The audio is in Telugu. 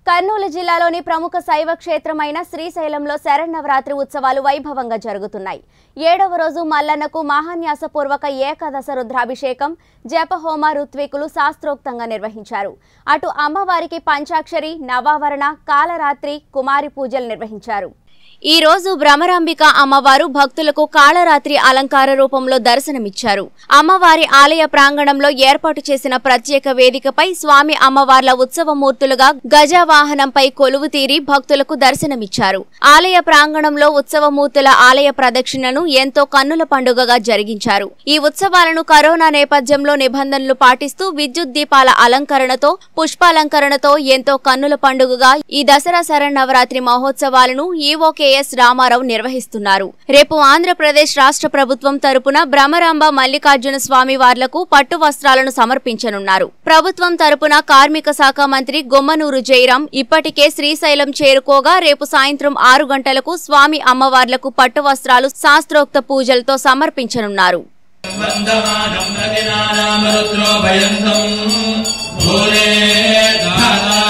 కర్నూలు జిల్లాలోని ప్రముఖ శైవ క్షేత్రమైన శ్రీశైలంలో శరన్నవరాత్రి ఉత్సవాలు వైభవంగా జరుగుతున్నాయి ఏడవ రోజు మల్లన్నకు మహాన్యాసపూర్వక ఏకాదశ రుద్రాభిషేకం జపహోమ ఋత్వికులు శాస్త్రోక్తంగా నిర్వహించారు అటు అమ్మవారికి పంచాక్షరి నవావరణ కాలరాత్రి కుమారి పూజలు నిర్వహించారు ఈ రోజు భ్రమరాంబిక అమ్మవారు భక్తులకు కాళరాత్రి అలంకార రూపంలో దర్శనమిచ్చారు అమ్మవారి ఆలయ ప్రాంగణంలో ఏర్పాటు చేసిన ప్రత్యేక వేదికపై స్వామి అమ్మవార్ల ఉత్సవమూర్తులుగా గజవాహనంపై కొలువు తీరి భక్తులకు దర్శనమిచ్చారు ఆలయ ప్రాంగణంలో ఉత్సవమూర్తుల ఆలయ ప్రదక్షిణను ఎంతో కన్నుల పండుగగా జరిగించారు ఈ ఉత్సవాలను కరోనా నేపథ్యంలో నిబంధనలు పాటిస్తూ విద్యుత్ దీపాల అలంకరణతో పుష్పాలంకరణతో ఎంతో కన్నుల పండుగగా ఈ దసరా శరన్నవరాత్రి మహోత్సవాలను ఈవో కెఎస్ రామారావు నిర్వహిస్తున్నారు రేపు ఆంధ్రప్రదేశ్ రాష్ట్ర ప్రభుత్వం తరపున భ్రమరాంబ మల్లికార్జున స్వామి వార్లకు పట్టు వస్త్రాలను సమర్పించనున్నారు ప్రభుత్వం తరపున కార్మిక శాఖ మంత్రి గొమ్మనూరు జయరాం ఇప్పటికే శ్రీశైలం చేరుకోగా రేపు సాయంత్రం ఆరు గంటలకు స్వామి అమ్మవార్లకు పట్టు వస్త్రాలు శాస్త్రోక్త పూజలతో సమర్పించనున్నారు बन्धमानं प्रतिनानामरुद्रो भयन्तम् भूरे गाता